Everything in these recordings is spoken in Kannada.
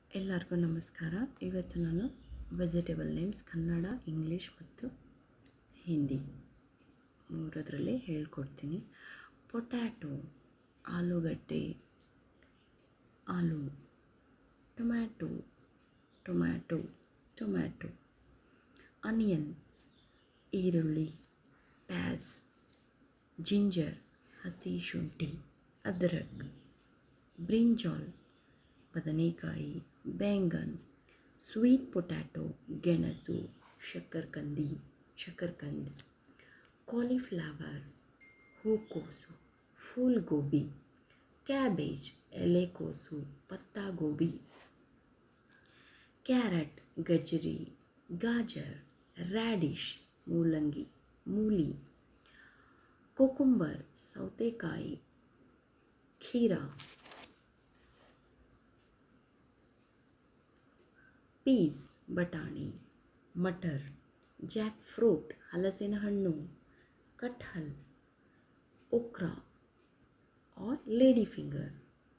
ಎಲ್ಲರಿಗೂ ನಮಸ್ಕಾರ ಇವತ್ತು ನಾನು ವೆಜಿಟೇಬಲ್ ನೇಮ್ಸ್ ಕನ್ನಡ ಇಂಗ್ಲೀಷ್ ಮತ್ತು ಹಿಂದಿ ಮೂರದರಲ್ಲಿ ಹೇಳ್ಕೊಡ್ತೀನಿ ಪೊಟ್ಯಾಟೊ ಆಲೂಗಡ್ಡೆ ಆಲೂ ಟೊಮ್ಯಾಟೊ ಟೊಮ್ಯಾಟೊ ಟೊಮ್ಯಾಟೊ ಆನಿಯನ್ ಈರುಳ್ಳಿ ಪ್ಯಾಸ್ ಜಿಂಜರ್ ಹಸಿ ಶುಂಠಿ ಅದ್ರಕ್ ಬ್ರಿಂಜಾಲ್ ಬದನೆಕಾಯಿ ಬ್ಯಾಂಗನ್ ಸ್ವೀಟ್ ಪೊಟ್ಯಾಟೊ ಗೆಣಸು ಶಕ್ಕರ್ಕಂದಿ ಶಕ್ಕರ್ಕಂದಿ ಕಾಲಿಫ್ಲವರ್ ಹೂಕೋಸು ಫೂಲ್ ಗೋಬಿ ಕ್ಯಾಬೇಜ್ ಎಲೆಕೋಸು ಪತ್ತಾ ಗೋಬಿ ಕ್ಯಾರೆಟ್ ಗಜರಿ ಗಾಜರ್ ರ್ಯಾಡಿಶ್ ಮೂಲಂಗಿ ಮೂಲಿ ಕೊಕುಂಬರ್ ಸೌತೆಕಾಯಿ ಖೀರಾ ಪೀಸ್ ಬಟಾಣಿ ಮಟರ್ ಜಾಕ್ ಫ್ರೂಟ್ ಹಲಸಿನ ಹಣ್ಣು ಕಟ್ಹಲ್ ಓಕ್ರಾ ಆರ್ ಲೇಡಿ ಫಿಂಗರ್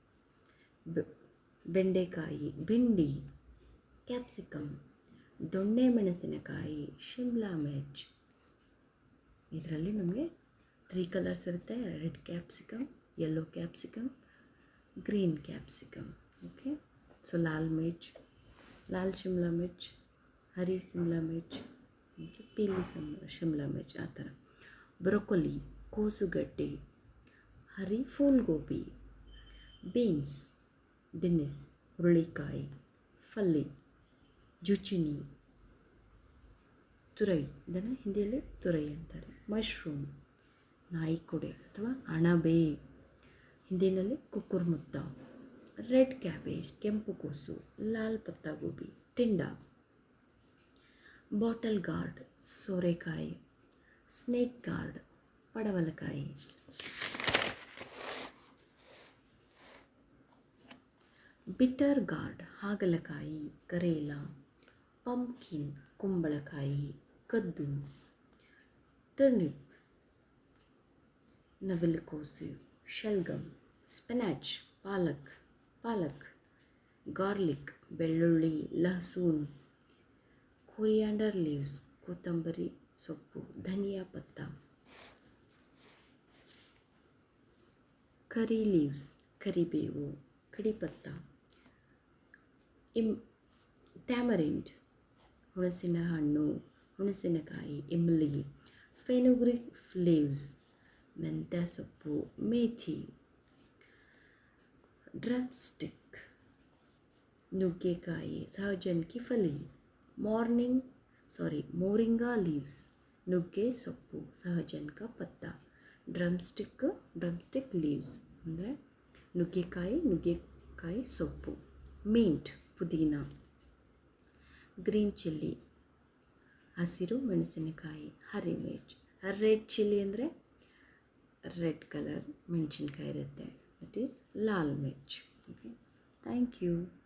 ಬೆಂಡೆಕಾಯಿ ಭಿಂಡಿ ಕ್ಯಾಪ್ಸಿಕಮ್ ದೊಣ್ಣೆ ಮೆಣಸಿನಕಾಯಿ ಶಿಮ್ಲಾ ಮಿರ್ಚ್ ಇದರಲ್ಲಿ ನಮಗೆ ತ್ರೀ ಕಲರ್ಸ್ ಇರುತ್ತೆ red capsicum yellow capsicum green capsicum okay so ಲಾಲ್ ಮಿರ್ಚ್ ಲಾಲ್ ಶಿಮ್ಲಾ ಮಿರ್ಚ್ ಹರಿ ಶಿಮ್ಲಾ ಮಿರ್ಚ್ ಓಕೆ ಪೀಲಿ ಸಮ್ ಶಿಮ್ಲಾ ಮಿರ್ಚ್ ಆ ಥರ ಬ್ರೊಕೊಲಿ ಕೋಸುಗಡ್ಡೆ ಹರಿ ಫೂಲ್ ಗೋಬಿ ಬೀನ್ಸ್ ಬಿನ್ನಿಸ್ ಹುರುಳಿಕಾಯಿ ಫಲ್ಲಿ ಜುಚಿನಿ ತುರೈ ಇದನ್ನು ಹಿಂದಿಯಲ್ಲಿ ತುರೈ ಅಂತಾರೆ ಮಶ್ರೂಮ್ ನಾಯಿಕೊಡೆ ಅಥವಾ ಅಣಬೆ ಹಿಂದಿನಲ್ಲಿ ಕುಕ್ಕುರ್ಮುತ್ತ ರೆಡ್ ಕ್ಯಾಬೇಜ್ ಕೆಂಪು ಕೋಸು ಲಾಲ್ ಪತ್ತಾ ಗೋಬಿ ಟಿಂಡ ಬಾಟಲ್ ಗಾರ್ಡ್ ಸೋರೆಕಾಯಿ ಸ್ನೇಕ್ ಗಾರ್ಡ್ ಪಡವಲಕಾಯಿ ಬಿಟರ್ ಗಾರ್ಡ್ ಹಾಗಲಕಾಯಿ ಕರೇಲ ಪಂಪ್ಕಿನ್ ಕುಂಬಳಕಾಯಿ ಕದ್ದು ಟರ್ನಿಪ್ ನವಿಲುಕೋಸು ಶಲ್ಗಮ್ ಸ್ಪಿನಾಚ್ ಪಾಲಕ್ ಪಾಲಕ್ ಗಾರ್ಲಿಕ್ ಬೆಳ್ಳುಳ್ಳಿ ಲಹಸೂನ್ ಕೊರಿಯಾಂಡರ್ ಲೀವ್ಸ್ ಕೊತ್ತಂಬರಿ ಸೊಪ್ಪು ಧನಿಯಾ ಪತ್ತ ಕರಿ ಲೀವ್ಸ್ ಕರಿಬೇವು ಕಡಿಪತ್ತ ಇಮ್ ಟ್ಯಾಮರಿಂಡ್ ಹುಣಸಿನ ಹಣ್ಣು ಹುಣಸಿನಕಾಯಿ ಇಮ್ಲಿ ಫೆನುಗ್ರಿಕ್ ಲೀವ್ಸ್ ಮೆಂತ್ಯ ಸೊಪ್ಪು ಮೇಥಿ ಡ್ರಮ್ ಸ್ಟಿಕ್ ನುಗ್ಗೆಕಾಯಿ ಸಹಜನ್ಕಿ ಫಲಿ ಮಾರ್ನಿಂಗ್ ಸಾರಿ ಮೋರಿಂಗಾ ಲೀವ್ಸ್ ನುಗ್ಗೆ ಸೊಪ್ಪು ಸಹಜನ್ಕ ಪತ್ತ drumstick drumstick leaves ಅಂದರೆ ನುಗ್ಗೆಕಾಯಿ ನುಗ್ಗೆಕಾಯಿ ಸೊಪ್ಪು ಮಿಂಟ್ ಪುದೀನ ಗ್ರೀನ್ ಚಿಲ್ಲಿ ಹಸಿರು ಮೆಣಸಿನಕಾಯಿ ಹರಿ ಮಿರ್ಚ್ ರೆಡ್ ಚಿಲ್ಲಿ ಅಂದರೆ ರೆಡ್ ಕಲರ್ ಮೆಣಸಿನ್ಕಾಯಿ ಇರುತ್ತೆ ದಟ್ ಈಸ್ ಲಾಲ್ ಮಿರ್ಚ್ ಓಕೆ ಥ್ಯಾಂಕ್ ಯು